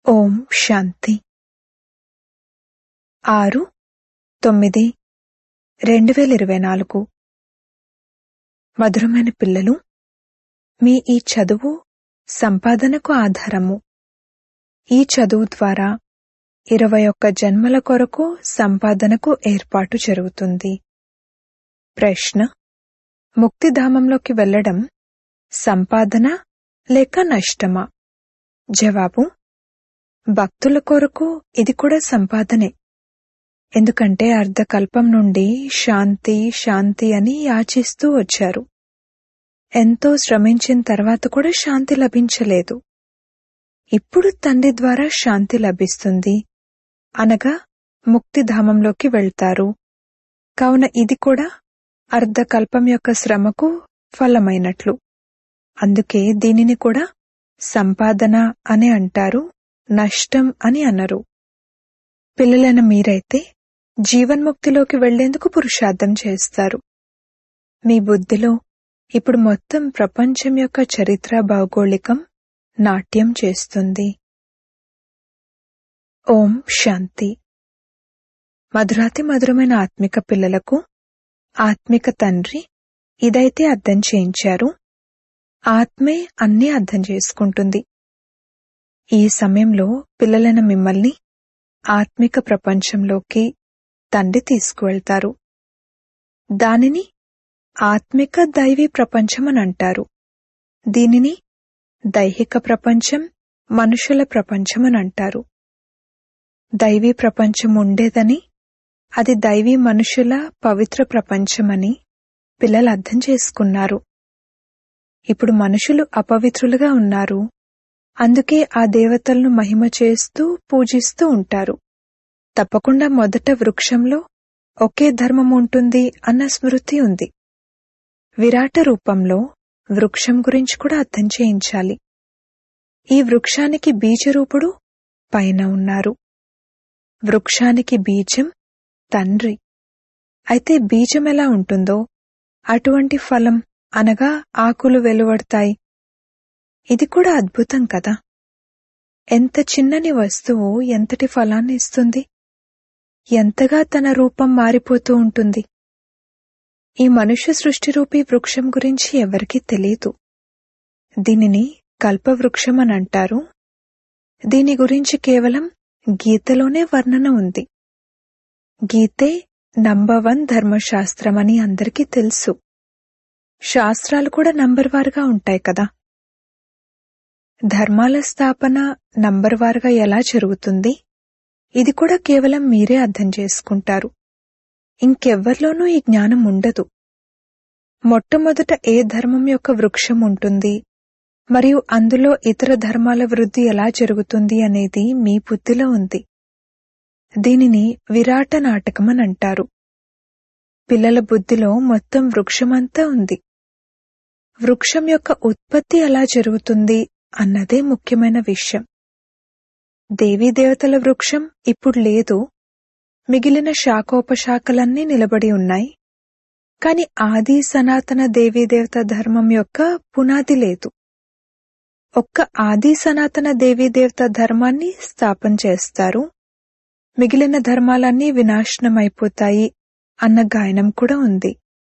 ఓం శాంతి ఆరు తొమ్మిది రెండు వేల ఇరవై నాలుగు మధురమైన పిల్లలు మీ ఈ చదువు సంపాదనకు ఆధారము ఈ చదువు ద్వారా ఇరవై ఒక్క జన్మల కొరకు సంపాదనకు ఏర్పాటు జరుగుతుంది ప్రశ్న ముక్తిధామంలోకి వెళ్ళడం సంపాదన లేక నష్టమా జవాబు భక్తుల కొరకు ఇది కూడా సంపాదనే ఎందుకంటే అర్ధకల్పం నుండి శాంతి శాంతి అని యాచిస్తూ వచ్చారు ఎంతో శ్రమించిన తర్వాత కూడా శాంతి లభించలేదు ఇప్పుడు తండ్రి ద్వారా శాంతి లభిస్తుంది అనగా ముక్తిధామంలోకి వెళ్తారు కావున ఇది కూడా అర్ధకల్పం యొక్క శ్రమకు ఫలమైనట్లు అందుకే దీనిని కూడా సంపాదన అని అంటారు నష్టం అని అనరు పిల్లలైన మీరైతే జీవన్ముక్తిలోకి వెళ్లేందుకు పురుషార్థం చేస్తారు మీ బుద్ధిలో ఇప్పుడు మొత్తం ప్రపంచం యొక్క చరిత్ర భౌగోళికం నాట్యం చేస్తుంది ఓం శాంతి మధురాతి మధురమైన ఆత్మిక పిల్లలకు ఆత్మిక తండ్రి ఇదైతే అర్థం చేయించారు ఆత్మే అన్నీ అర్థం చేసుకుంటుంది ఈ సమయంలో పిల్లలైన మిమ్మల్ని ఆత్మిక ప్రపంచంలోకి తండ్రి తీసుకువెళ్తారు దానిని ఆత్మిక దైవీ ప్రపంచం అని అంటారు దీనిని దైహిక ప్రపంచం మనుషుల ప్రపంచం అని అంటారు దైవీ ప్రపంచం ఉండేదని అది దైవీ మనుషుల పవిత్ర ప్రపంచమని పిల్లలు అర్థం చేసుకున్నారు ఇప్పుడు మనుషులు అపవిత్రులుగా ఉన్నారు అందుకే ఆ దేవతలను మహిమ చేస్తూ పూజిస్తూ ఉంటారు తప్పకుండా మొదట వృక్షంలో ఒకే ధర్మం ఉంటుంది అన్న స్మృతి ఉంది విరాట రూపంలో వృక్షం గురించి కూడా అర్థం చేయించాలి ఈ వృక్షానికి బీజరూపుడు పైన ఉన్నారు వృక్షానికి బీజం తండ్రి అయితే బీజం ఎలా ఉంటుందో అటువంటి ఫలం అనగా ఆకులు వెలువడతాయి ఇది కూడా అద్భుతం కదా ఎంత చిన్నని వస్తువు ఎంతటి ఫలాన్ని ఇస్తుంది ఎంతగా తన రూపం మారిపోతూ ఉంటుంది ఈ మనుష్య సృష్టిరూపీ వృక్షం గురించి ఎవరికీ తెలియదు దీనిని కల్పవృక్షం అని అంటారు దీని గురించి కేవలం గీతలోనే వర్ణన ఉంది గీతే నంబర్ వన్ ధర్మశాస్త్రం అని అందరికీ తెలుసు శాస్త్రాలు కూడా నంబర్ వారుగా ఉంటాయి కదా ధర్మాల స్థాపన నంబర్ వారుగా ఎలా జరుగుతుంది ఇది కూడా కేవలం మీరే అర్థం చేసుకుంటారు ఇంకెవ్వరిలోనూ ఈ జ్ఞానం ఉండదు మొట్టమొదట ఏ ధర్మం యొక్క వృక్షం ఉంటుంది మరియు అందులో ఇతర ధర్మాల వృద్ధి ఎలా జరుగుతుంది అనేది మీ బుద్ధిలో ఉంది దీనిని విరాట నాటకం అని అంటారు పిల్లల బుద్ధిలో మొత్తం వృక్షమంతా ఉంది వృక్షం యొక్క ఉత్పత్తి ఎలా జరుగుతుంది అన్నదే ముఖ్యమైన విషయం దేవీదేవతల వృక్షం ఇప్పుడు లేదు మిగిలిన శాఖోపశాఖలన్నీ నిలబడి ఉన్నాయి కాని ఆది సనాతన దేవీదేవత ధర్మం యొక్క పునాది లేదు ఒక్క ఆది సనాతన దేవీదేవత ధర్మాన్ని స్థాపన చేస్తారు మిగిలిన ధర్మాలన్నీ వినాశనమైపోతాయి అన్న గాయనం కూడా ఉంది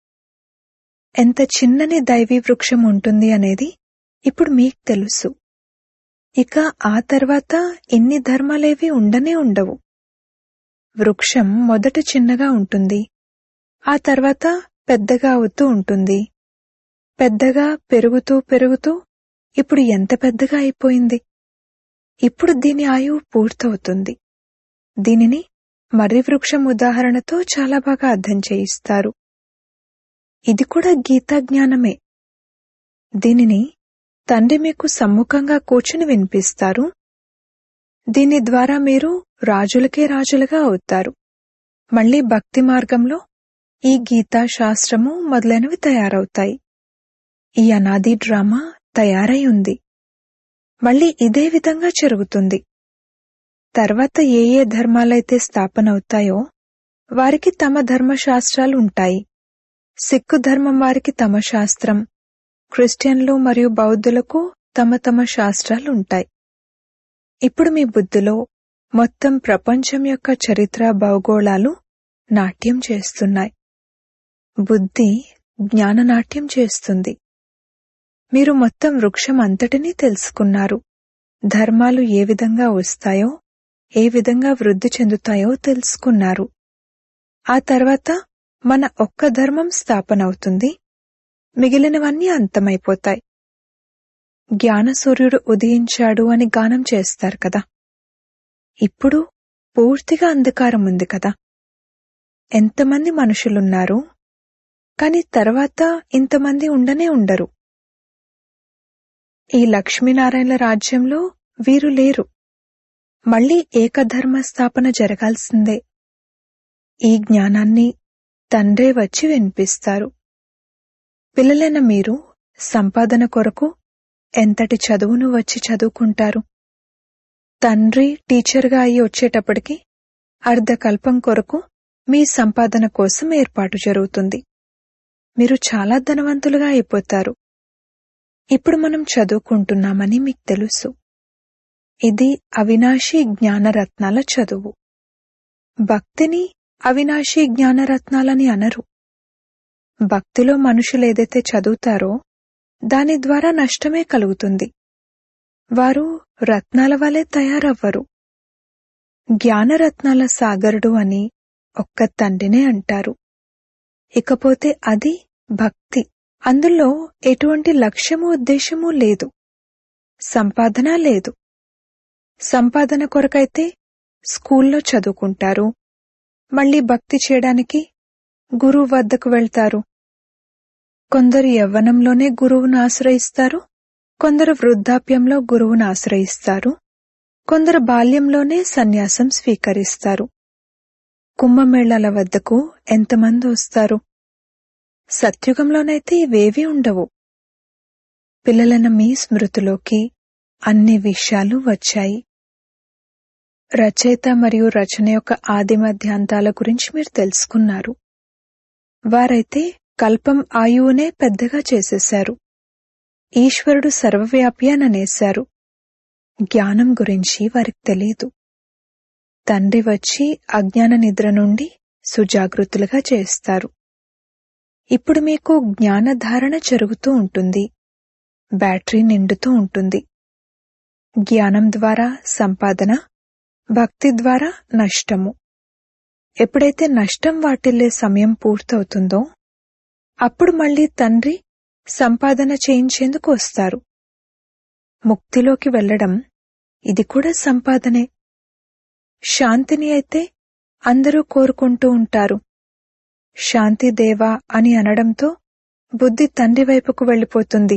ఎంత చిన్నని దైవీ వృక్షం ఉంటుంది అనేది ఇప్పుడు మీకు తెలుసు ఇక ఆ తర్వాత ఇన్ని ధర్మాలేవి ఉండనే ఉండవు వృక్షం మొదట చిన్నగా ఉంటుంది ఆ తర్వాత పెద్దగా అవుతూ ఉంటుంది పెద్దగా పెరుగుతూ పెరుగుతూ ఇప్పుడు ఎంత పెద్దగా అయిపోయింది ఇప్పుడు దీని ఆయువు పూర్తవుతుంది దీనిని మర్రి వృక్షం ఉదాహరణతో చాలా బాగా అర్థం చేయిస్తారు ఇది కూడా గీతా జ్ఞానమే దీనిని తండ్రి మీకు సమ్ముఖంగా కూర్చుని వినిపిస్తారు దీని ద్వారా మీరు రాజులకే రాజులుగా అవుతారు మళ్లీ భక్తి మార్గంలో ఈ గీతా శాస్త్రము మొదలైనవి తయారవుతాయి ఈ అనాది డ్రామా తయారై ఉంది మళ్లీ ఇదే విధంగా జరుగుతుంది తర్వాత ఏ ఏ ధర్మాలైతే స్థాపన అవుతాయో వారికి తమ ధర్మశాస్త్రాలు ఉంటాయి సిక్కు ధర్మం వారికి తమ శాస్త్రం క్రిస్టియన్లు మరియు బౌద్ధులకు తమ తమ శాస్త్రాలు ఉంటాయి ఇప్పుడు మీ బుద్ధిలో మొత్తం ప్రపంచం యొక్క చరిత్ర భౌగోళాలు నాట్యం చేస్తున్నాయి బుద్ధి జ్ఞాననాట్యం చేస్తుంది మీరు మొత్తం వృక్షం అంతటినీ తెలుసుకున్నారు ధర్మాలు ఏ విధంగా వస్తాయో ఏ విధంగా వృద్ధి చెందుతాయో తెలుసుకున్నారు ఆ తర్వాత మన ఒక్క ధర్మం స్థాపన అవుతుంది మిగిలినవన్నీ అంతమైపోతాయి జ్ఞాన సూర్యుడు ఉదయించాడు అని గానం చేస్తారు కదా ఇప్పుడు పూర్తిగా అంధకారం ఉంది కదా ఎంతమంది మనుషులున్నారు కాని తర్వాత ఇంతమంది ఉండనే ఉండరు ఈ లక్ష్మీనారాయణల రాజ్యంలో వీరు లేరు మళ్లీ ఏకధర్మ స్థాపన జరగాల్సిందే ఈ జ్ఞానాన్ని తండ్రే వచ్చి వినిపిస్తారు పిల్లలైన మీరు సంపాదన కొరకు ఎంతటి చదువును వచ్చి చదువుకుంటారు తండ్రి టీచర్గా అయి వచ్చేటప్పటికి అర్ధకల్పం కొరకు మీ సంపాదన కోసం ఏర్పాటు జరుగుతుంది మీరు చాలా ధనవంతులుగా అయిపోతారు ఇప్పుడు మనం చదువుకుంటున్నామని మీకు తెలుసు ఇది అవినాశి జ్ఞానరత్నాల చదువు భక్తిని అవినాశి జ్ఞానరత్నాలని అనరు భక్తిలో మనుషులు ఏదైతే చదువుతారో దాని ద్వారా నష్టమే కలుగుతుంది వారు రత్నాల వలె తయారవ్వరు జ్ఞానరత్నాల సాగరుడు అని ఒక్క తండ్రినే అంటారు ఇకపోతే అది భక్తి అందులో ఎటువంటి లక్ష్యము ఉద్దేశము లేదు సంపాదన లేదు సంపాదన కొరకైతే స్కూల్లో చదువుకుంటారు మళ్ళీ భక్తి చేయడానికి గురువు వద్దకు వెళ్తారు కొందరు యవ్వనంలోనే గురువును ఆశ్రయిస్తారు కొందరు వృద్ధాప్యంలో గురువును ఆశ్రయిస్తారు కొందరు బాల్యంలోనే సన్యాసం స్వీకరిస్తారు కుంభమేళాల వద్దకు ఎంతమంది వస్తారు సత్యుగంలోనైతే ఇవేవీ ఉండవు పిల్లలైన మీ స్మృతిలోకి అన్ని విషయాలు వచ్చాయి రచయిత మరియు రచన యొక్క ఆది మధ్యాంతాల గురించి మీరు తెలుసుకున్నారు వారైతే కల్పం ఆయువునే పెద్దగా చేసేశారు ఈశ్వరుడు సర్వవ్యాపి అని అనేశారు జ్ఞానం గురించి వారికి తెలియదు తండ్రి వచ్చి అజ్ఞాన నిద్ర నుండి సుజాగృతులుగా చేస్తారు ఇప్పుడు మీకు జ్ఞానధారణ జరుగుతూ ఉంటుంది బ్యాటరీ నిండుతూ ఉంటుంది జ్ఞానం ద్వారా సంపాదన భక్తి ద్వారా నష్టము ఎప్పుడైతే నష్టం వాటిల్లే సమయం పూర్తవుతుందో అప్పుడు మళ్ళీ తండ్రి సంపాదన చేయించేందుకు వస్తారు ముక్తిలోకి వెళ్లడం ఇది కూడా సంపాదనే శాంతిని అయితే అందరూ కోరుకుంటూ ఉంటారు శాంతి దేవా అని అనడంతో బుద్ధి తండ్రి వైపుకు వెళ్ళిపోతుంది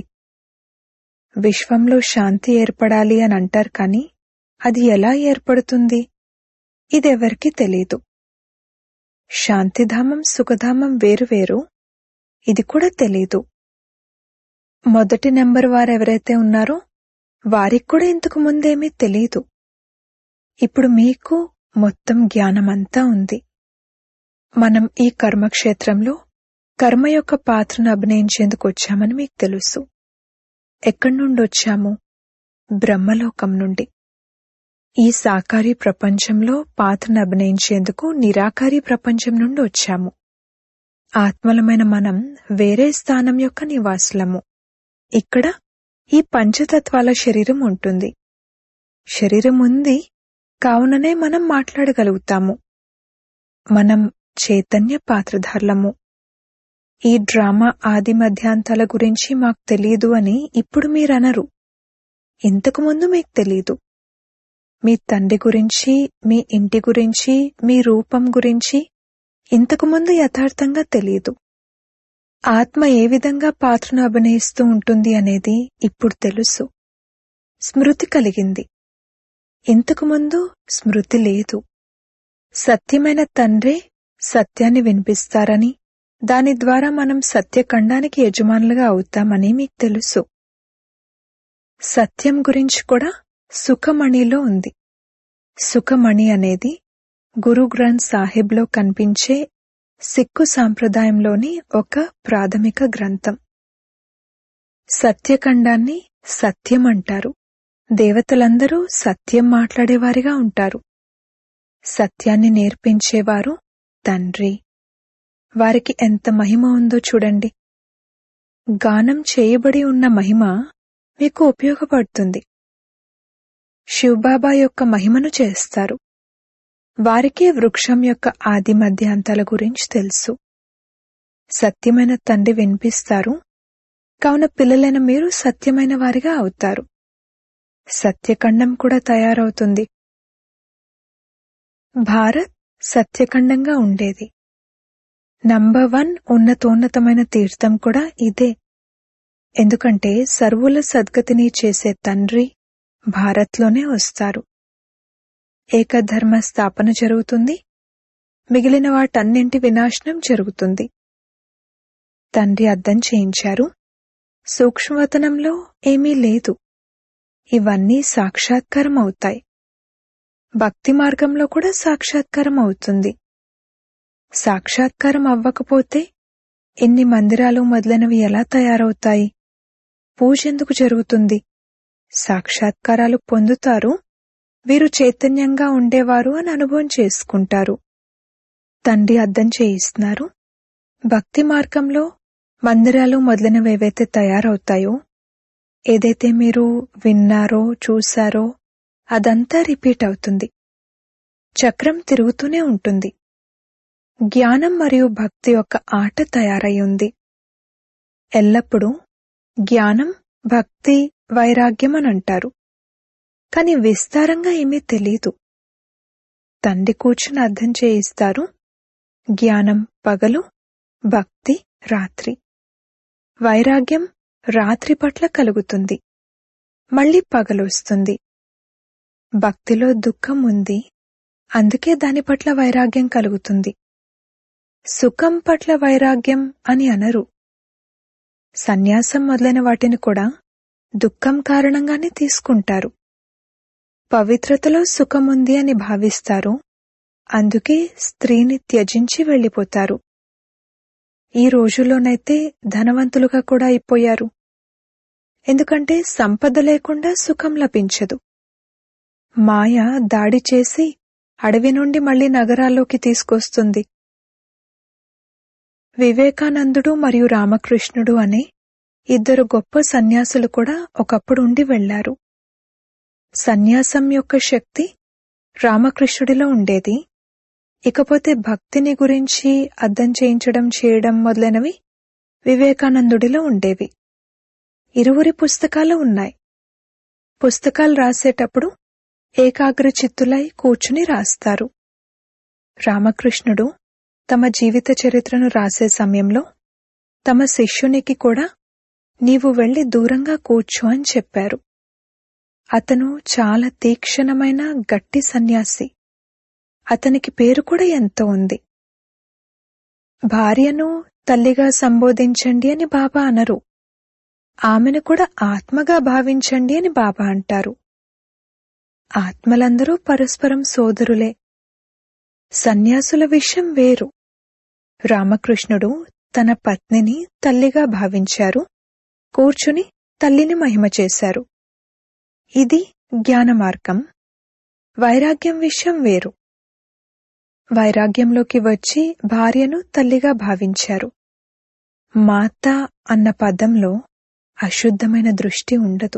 విశ్వంలో శాంతి ఏర్పడాలి అని అంటారు కాని అది ఎలా ఏర్పడుతుంది ఇదెవరికీ తెలీదు శాంతిధామం సుఖధామం వేరువేరు ఇది కూడా తెలీదు మొదటి నెంబర్ వారెవరైతే ఉన్నారో వారికి కూడా ఇంతకు ముందేమీ తెలీదు ఇప్పుడు మీకు మొత్తం జ్ఞానమంతా ఉంది మనం ఈ కర్మక్షేత్రంలో కర్మ యొక్క పాత్రను అభినయించేందుకు వచ్చామని మీకు తెలుసు ఎక్కడి నుండి వచ్చాము బ్రహ్మలోకం నుండి ఈ సాకారి ప్రపంచంలో పాత్రను అభినయించేందుకు నిరాకారి ప్రపంచం నుండి వచ్చాము ఆత్మలమైన మనం వేరే స్థానం యొక్క నివాసులము ఇక్కడ ఈ పంచతత్వాల శరీరం ఉంటుంది శరీరం ఉంది కావుననే మనం మాట్లాడగలుగుతాము మనం చైతన్య పాత్రధారులము ఈ డ్రామా ఆది మధ్యాంతాల గురించి మాకు తెలియదు అని ఇప్పుడు మీరనరు ఇంతకుముందు మీకు తెలీదు మీ తండ్రి గురించి మీ ఇంటి గురించి మీ రూపం గురించి ఇంతకుముందు యథార్థంగా తెలియదు ఆత్మ ఏ విధంగా పాత్రను అభినయిస్తూ ఉంటుంది అనేది ఇప్పుడు తెలుసు స్మృతి కలిగింది ఇంతకుముందు స్మృతి లేదు సత్యమైన తండ్రే సత్యాన్ని వినిపిస్తారని దాని ద్వారా మనం సత్యఖండానికి యజమానులుగా అవుతామని మీకు తెలుసు సత్యం గురించి కూడా సుఖమణిలో ఉంది సుఖమణి అనేది గురు గ్రంథ్ సాహిబ్లో కనిపించే సిక్కు సాంప్రదాయంలోని ఒక ప్రాథమిక గ్రంథం సత్యఖండాన్ని సత్యం అంటారు దేవతలందరూ సత్యం మాట్లాడేవారిగా ఉంటారు సత్యాన్ని నేర్పించేవారు తండ్రి వారికి ఎంత మహిమ ఉందో చూడండి గానం చేయబడి ఉన్న మహిమ మీకు ఉపయోగపడుతుంది శివబాబా యొక్క మహిమను చేస్తారు వారికే వృక్షం యొక్క ఆది మధ్యాంతాల గురించి తెలుసు సత్యమైన తండ్రి వినిపిస్తారు కావున పిల్లలైన మీరు సత్యమైన వారిగా అవుతారు సత్యఖండం కూడా తయారవుతుంది భారత్ సత్యఖండంగా ఉండేది నంబర్ వన్ ఉన్నతోన్నతమైన తీర్థం కూడా ఇదే ఎందుకంటే సర్వుల సద్గతిని చేసే తండ్రి భారత్లోనే వస్తారు ఏకధర్మ స్థాపన జరుగుతుంది మిగిలిన వాటన్నింటి వినాశనం జరుగుతుంది తండ్రి అర్థం చేయించారు సూక్ష్మవతనంలో ఏమీ లేదు ఇవన్నీ సాక్షాత్కారం అవుతాయి భక్తి మార్గంలో కూడా సాక్షాత్కారం అవుతుంది సాక్షాత్కారం అవ్వకపోతే ఎన్ని మందిరాలు మొదలైనవి ఎలా తయారవుతాయి పూజ ఎందుకు జరుగుతుంది సాక్షాత్కారాలు పొందుతారు వీరు చైతన్యంగా ఉండేవారు అని అనుభవం చేసుకుంటారు తండ్రి అర్థం చేయిస్తున్నారు భక్తి మార్గంలో మందిరాలు మొదలైనవి ఏవైతే తయారవుతాయో ఏదైతే మీరు విన్నారో చూశారో అదంతా రిపీట్ అవుతుంది చక్రం తిరుగుతూనే ఉంటుంది జ్ఞానం మరియు భక్తి యొక్క ఆట తయారై ఉంది ఎల్లప్పుడూ జ్ఞానం భక్తి వైరాగ్యం అని అంటారు కాని విస్తారంగా ఏమీ తెలీదు తండ్రి కూర్చుని అర్థం చేయిస్తారు జ్ఞానం పగలు భక్తి రాత్రి వైరాగ్యం రాత్రి పట్ల కలుగుతుంది మళ్ళీ పగలొస్తుంది భక్తిలో దుఃఖం ఉంది అందుకే దాని పట్ల వైరాగ్యం కలుగుతుంది సుఖం పట్ల వైరాగ్యం అని అనరు సన్యాసం మొదలైన వాటిని కూడా దుఃఖం కారణంగానే తీసుకుంటారు పవిత్రతలో సుఖముంది అని భావిస్తారు అందుకే స్త్రీని త్యజించి వెళ్ళిపోతారు ఈ రోజుల్లోనైతే ధనవంతులుగా కూడా అయిపోయారు ఎందుకంటే సంపద లేకుండా సుఖం లభించదు మాయ దాడి చేసి అడవి నుండి మళ్లీ నగరాల్లోకి తీసుకొస్తుంది వివేకానందుడు మరియు రామకృష్ణుడు అనే ఇద్దరు గొప్ప సన్యాసులు కూడా ఒకప్పుడు ఉండి వెళ్లారు సన్యాసం యొక్క శక్తి రామకృష్ణుడిలో ఉండేది ఇకపోతే భక్తిని గురించి అర్థం చేయించడం చేయడం మొదలైనవి వివేకానందుడిలో ఉండేవి ఇరువురి పుస్తకాలు ఉన్నాయి పుస్తకాలు రాసేటప్పుడు ఏకాగ్ర చిత్తులై కూర్చుని రాస్తారు రామకృష్ణుడు తమ జీవిత చరిత్రను రాసే సమయంలో తమ శిష్యునికి కూడా నీవు వెళ్లి దూరంగా కూర్చో అని చెప్పారు అతను చాలా తీక్షణమైన గట్టి సన్యాసి అతనికి పేరు కూడా ఎంతో ఉంది భార్యను తల్లిగా సంబోధించండి అని బాబా అనరు ఆమెను కూడా ఆత్మగా భావించండి అని బాబా అంటారు ఆత్మలందరూ పరస్పరం సోదరులే సన్యాసుల విషయం వేరు రామకృష్ణుడు తన పత్నిని తల్లిగా భావించారు కూర్చుని తల్లిని మహిమ చేశారు ఇది జ్ఞాన మార్గం వైరాగ్యం విషయం వేరు వైరాగ్యంలోకి వచ్చి భార్యను తల్లిగా భావించారు మాత అన్న పదంలో అశుద్ధమైన దృష్టి ఉండదు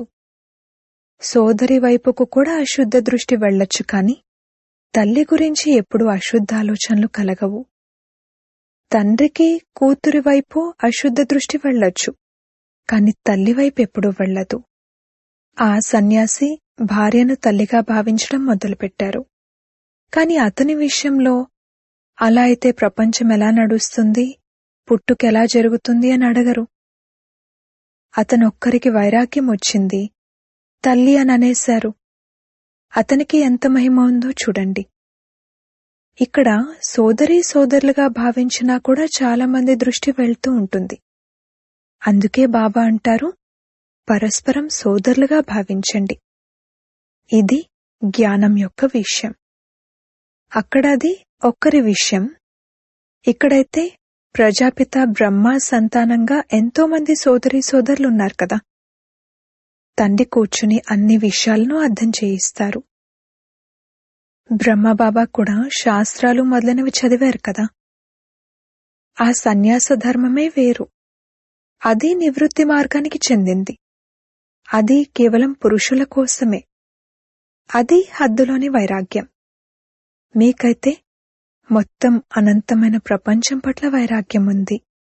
సోదరి వైపుకు కూడా అశుద్ధ దృష్టి వెళ్ళొచ్చు కాని తల్లి గురించి ఎప్పుడు అశుద్ధ ఆలోచనలు కలగవు తండ్రికి కూతురి వైపు అశుద్ధ దృష్టి వెళ్ళొచ్చు కాని తల్లి వైపు ఎప్పుడూ వెళ్ళదు ఆ సన్యాసి భార్యను తల్లిగా భావించడం మొదలుపెట్టారు కాని అతని విషయంలో అలా అయితే ప్రపంచం ఎలా నడుస్తుంది పుట్టుకెలా జరుగుతుంది అని అడగరు అతనొక్కరికి వైరాగ్యం వచ్చింది తల్లి అని అనేశారు అతనికి ఎంత మహిమ ఉందో చూడండి ఇక్కడ సోదరీ సోదరులుగా భావించినా కూడా చాలా మంది దృష్టి వెళ్తూ ఉంటుంది అందుకే బాబా అంటారు పరస్పరం సోదరులుగా భావించండి ఇది జ్ఞానం యొక్క విషయం అక్కడ అది ఒక్కరి విషయం ఇక్కడైతే ప్రజాపిత బ్రహ్మ సంతానంగా ఎంతో మంది సోదరి సోదరులున్నారు కదా తండ్రి కూర్చుని అన్ని విషయాలను అర్థం చేయిస్తారు బ్రహ్మబాబా కూడా శాస్త్రాలు మొదలైనవి చదివారు కదా ఆ సన్యాస ధర్మమే వేరు అది నివృత్తి మార్గానికి చెందింది అది కేవలం పురుషుల కోసమే అది హద్దులోని వైరాగ్యం మీకైతే మొత్తం అనంతమైన ప్రపంచం పట్ల వైరాగ్యం ఉంది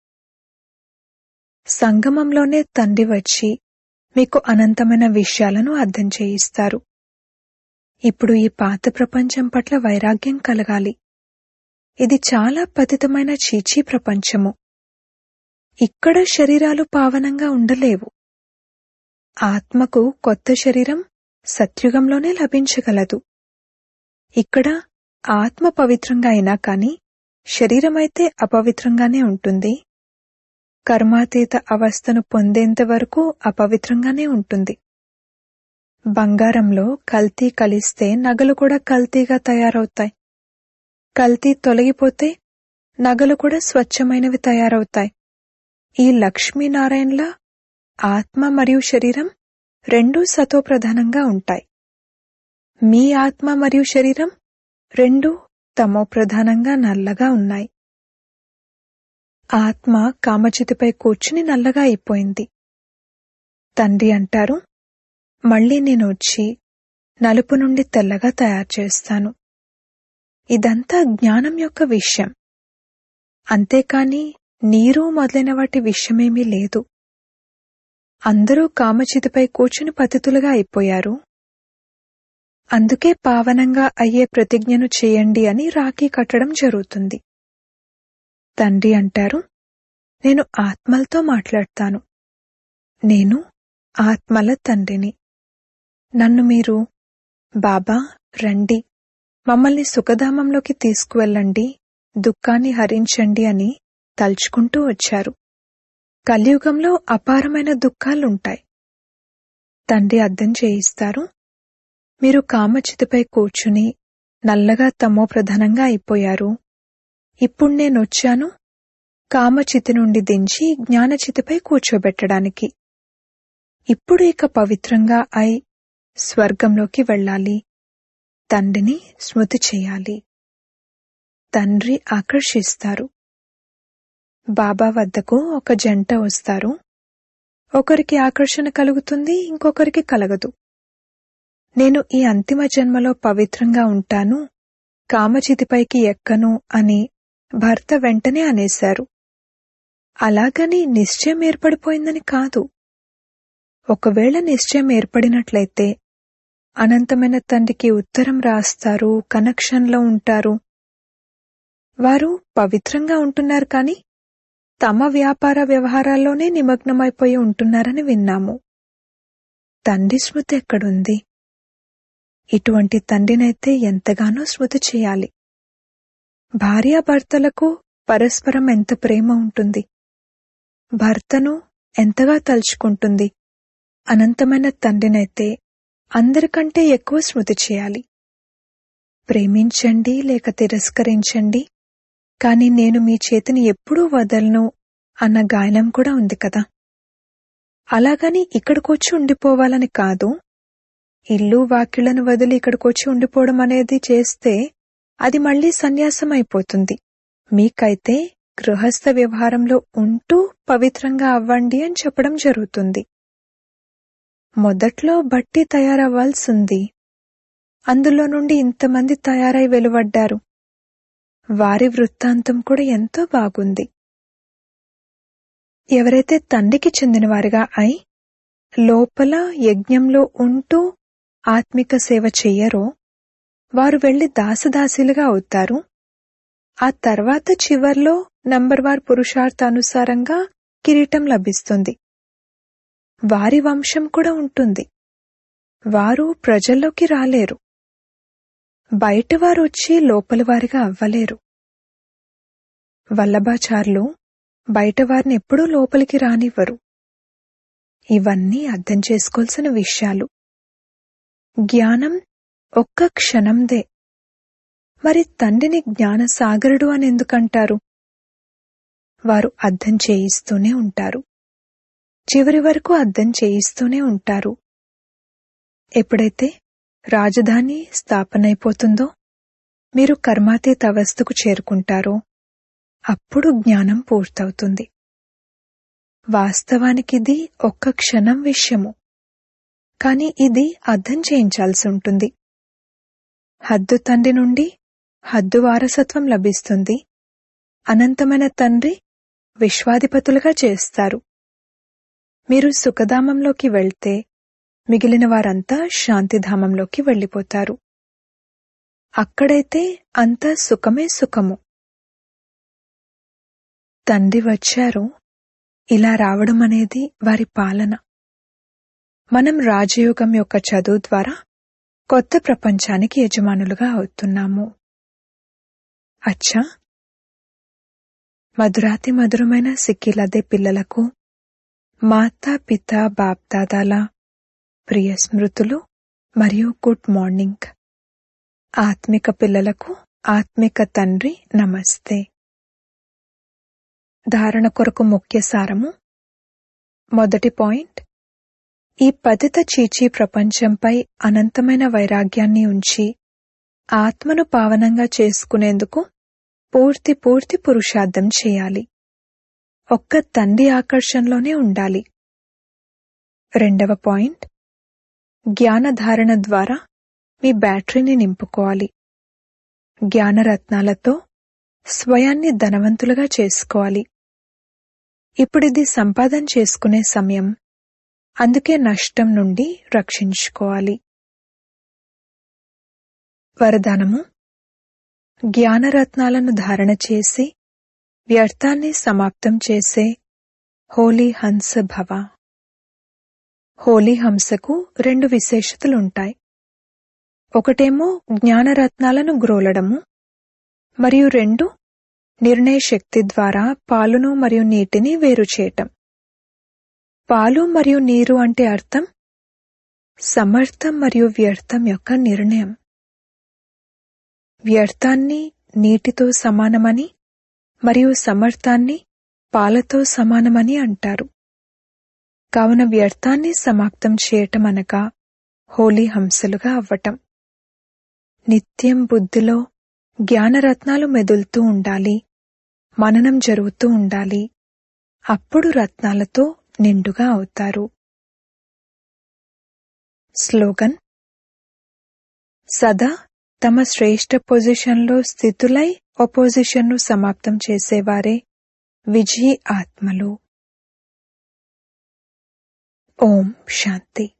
సంగమంలోనే తండ్రి వచ్చి మీకు అనంతమైన విషయాలను అర్థం చేయిస్తారు ఇప్పుడు ఈ పాత ప్రపంచం పట్ల వైరాగ్యం కలగాలి ఇది చాలా పతితమైన చీచీ ప్రపంచము ఇక్కడ శరీరాలు పావనంగా ఉండలేవు ఆత్మకు కొత్త శరీరం సత్యుగంలోనే లభించగలదు ఇక్కడ ఆత్మ పవిత్రంగా అయినా కాని శరీరమైతే అపవిత్రంగానే ఉంటుంది కర్మాతీత అవస్థను పొందేంత వరకు అపవిత్రంగానే ఉంటుంది బంగారంలో కల్తీ కలిస్తే నగలు కూడా కల్తీగా తయారవుతాయి కల్తీ తొలగిపోతే నగలు కూడా స్వచ్ఛమైనవి తయారవుతాయి ఈ లక్ష్మీనారాయణల ఆత్మ మరియు శరీరం రెండూ సతోప్రధానంగా ఉంటాయి మీ ఆత్మ మరియు శరీరం రెండూ తమోప్రధానంగా నల్లగా ఉన్నాయి ఆత్మ కామచితిపై కూర్చుని నల్లగా అయిపోయింది తండ్రి అంటారు మళ్ళీ నేను వచ్చి నలుపు నుండి తెల్లగా తయారు చేస్తాను ఇదంతా జ్ఞానం యొక్క విషయం అంతేకాని నీరు మొదలైన వాటి విషయమేమీ లేదు అందరూ కామచితిపై కూర్చుని పతితులుగా అయిపోయారు అందుకే పావనంగా అయ్యే ప్రతిజ్ఞను చేయండి అని రాఖీ కట్టడం జరుగుతుంది తండ్రి అంటారు నేను ఆత్మలతో మాట్లాడతాను నేను ఆత్మల తండ్రిని నన్ను మీరు బాబా రండి మమ్మల్ని సుఖధామంలోకి తీసుకువెళ్ళండి దుఃఖాన్ని హరించండి అని తలుచుకుంటూ వచ్చారు కలియుగంలో అపారమైన దుఃఖాలుంటాయి తండ్రి అర్థం చేయిస్తారు మీరు కామచితిపై కూర్చుని నల్లగా తమో ప్రధానంగా అయిపోయారు ఇప్పుడు నేనొచ్చాను కామచితి నుండి దించి జ్ఞానచితిపై కూర్చోబెట్టడానికి ఇప్పుడు ఇక పవిత్రంగా అయి స్వర్గంలోకి వెళ్ళాలి తండ్రిని స్మృతి చేయాలి తండ్రి ఆకర్షిస్తారు బాబా వద్దకు ఒక జంట వస్తారు ఒకరికి ఆకర్షణ కలుగుతుంది ఇంకొకరికి కలగదు నేను ఈ అంతిమ జన్మలో పవిత్రంగా ఉంటాను కామచితిపైకి ఎక్కను అని భర్త వెంటనే అనేశారు అలాగని నిశ్చయం ఏర్పడిపోయిందని కాదు ఒకవేళ నిశ్చయం ఏర్పడినట్లయితే అనంతమైన తండ్రికి ఉత్తరం రాస్తారు కనెక్షన్లో ఉంటారు వారు పవిత్రంగా ఉంటున్నారు కాని తమ వ్యాపార వ్యవహారాల్లోనే నిమగ్నమైపోయి ఉంటున్నారని విన్నాము తండ్రి స్మృతి ఎక్కడుంది ఇటువంటి తండ్రినైతే ఎంతగానో స్మృతి చేయాలి భార్యాభర్తలకు పరస్పరం ఎంత ప్రేమ ఉంటుంది భర్తను ఎంతగా తలుచుకుంటుంది అనంతమైన తండ్రినైతే అందరికంటే ఎక్కువ స్మృతి చేయాలి ప్రేమించండి లేక తిరస్కరించండి కాని నేను మీ చేతిని ఎప్పుడూ వదలను అన్న గాయనం కూడా ఉంది కదా అలాగని ఇక్కడికొచ్చి ఉండిపోవాలని కాదు ఇల్లు వాకిళ్లను వదిలి ఇక్కడికొచ్చి ఉండిపోవడం అనేది చేస్తే అది మళ్లీ సన్యాసం అయిపోతుంది మీకైతే గృహస్థ వ్యవహారంలో ఉంటూ పవిత్రంగా అవ్వండి అని చెప్పడం జరుగుతుంది మొదట్లో బట్టి తయారవ్వాల్సింది అందులో నుండి ఇంతమంది తయారై వెలువడ్డారు వారి వృత్తాంతం కూడా ఎంతో బాగుంది ఎవరైతే తండ్రికి చెందినవారిగా అయి లోపల యజ్ఞంలో ఉంటూ ఆత్మిక సేవ చెయ్యరో వారు వెళ్లి దాసదాసీలుగా అవుతారు ఆ తర్వాత చివర్లో నంబర్ వార్ పురుషార్థానుసారంగా కిరీటం లభిస్తుంది వారి వంశం కూడా ఉంటుంది వారు ప్రజల్లోకి రాలేరు బయట వారు వచ్చి లోపలి వారిగా అవ్వలేరు వల్లభాచార్లు బయట వారిని ఎప్పుడూ లోపలికి రానివ్వరు ఇవన్నీ అర్థం చేసుకోవాల్సిన విషయాలు జ్ఞానం ఒక్క క్షణందే మరి తండ్రిని జ్ఞానసాగరుడు అని ఎందుకంటారు వారు అర్థం చేయిస్తూనే ఉంటారు చివరి వరకు అర్థం చేయిస్తూనే ఉంటారు ఎప్పుడైతే రాజధాని స్థాపనైపోతుందో మీరు కర్మాతీత అవస్థకు చేరుకుంటారో అప్పుడు జ్ఞానం పూర్తవుతుంది వాస్తవానికిది ఒక్క క్షణం విషయము కాని ఇది అర్థం చేయించాల్సి ఉంటుంది హద్దు తండ్రి నుండి హద్దు వారసత్వం లభిస్తుంది అనంతమైన తండ్రి విశ్వాధిపతులుగా చేస్తారు మీరు సుఖధామంలోకి వెళ్తే మిగిలిన వారంతా శాంతిధామంలోకి వెళ్ళిపోతారు అక్కడైతే అంతా సుఖమే సుఖము తండ్రి వచ్చారు ఇలా రావడం అనేది వారి పాలన మనం రాజయోగం యొక్క చదువు ద్వారా కొత్త ప్రపంచానికి యజమానులుగా అవుతున్నాము అచ్చా మధురాతి మధురమైన సిక్కిలదే పిల్లలకు మాతా పిత బాప్దాదాల ప్రియ స్మృతులు మరియు గుడ్ మార్నింగ్ ఆత్మిక పిల్లలకు ఆత్మిక తండ్రి నమస్తే ధారణ కొరకు ముఖ్య సారము మొదటి పాయింట్ ఈ పతిత చీచీ ప్రపంచంపై అనంతమైన వైరాగ్యాన్ని ఉంచి ఆత్మను పావనంగా చేసుకునేందుకు పూర్తి పూర్తి పురుషార్థం చేయాలి ఒక్క తండ్రి ఆకర్షణలోనే ఉండాలి రెండవ పాయింట్ జ్ఞానధారణ ద్వారా మీ బ్యాటరీని నింపుకోవాలి జ్ఞానరత్నాలతో స్వయాన్ని ధనవంతులుగా చేసుకోవాలి ఇప్పుడిది సంపాదన చేసుకునే సమయం అందుకే నష్టం నుండి రక్షించుకోవాలి వరదానము జ్ఞానరత్నాలను ధారణ చేసి వ్యర్థాన్ని సమాప్తం చేసే హోలీ హంస భవ హోలీ హంసకు రెండు విశేషతలుంటాయి ఒకటేమో జ్ఞానరత్నాలను గ్రోలడము మరియు రెండు నిర్ణయ శక్తి ద్వారా పాలును మరియు నీటిని వేరు చేయటం పాలు మరియు నీరు అంటే అర్థం సమర్థం మరియు వ్యర్థం యొక్క నిర్ణయం వ్యర్థాన్ని నీటితో సమానమని మరియు సమర్థాన్ని పాలతో సమానమని అంటారు కావున వ్యర్థాన్ని సమాప్తం చేయటం అనగా హోలీ హంసలుగా అవ్వటం నిత్యం బుద్ధిలో జ్ఞానరత్నాలు మెదులుతూ ఉండాలి మననం జరుగుతూ ఉండాలి అప్పుడు రత్నాలతో నిండుగా అవుతారు స్లోగన్ సదా తమ శ్రేష్ఠ పొజిషన్లో స్థితులై ఒపోజిషన్ను సమాప్తం చేసేవారే విజయీ ఆత్మలు ఓం శాంతి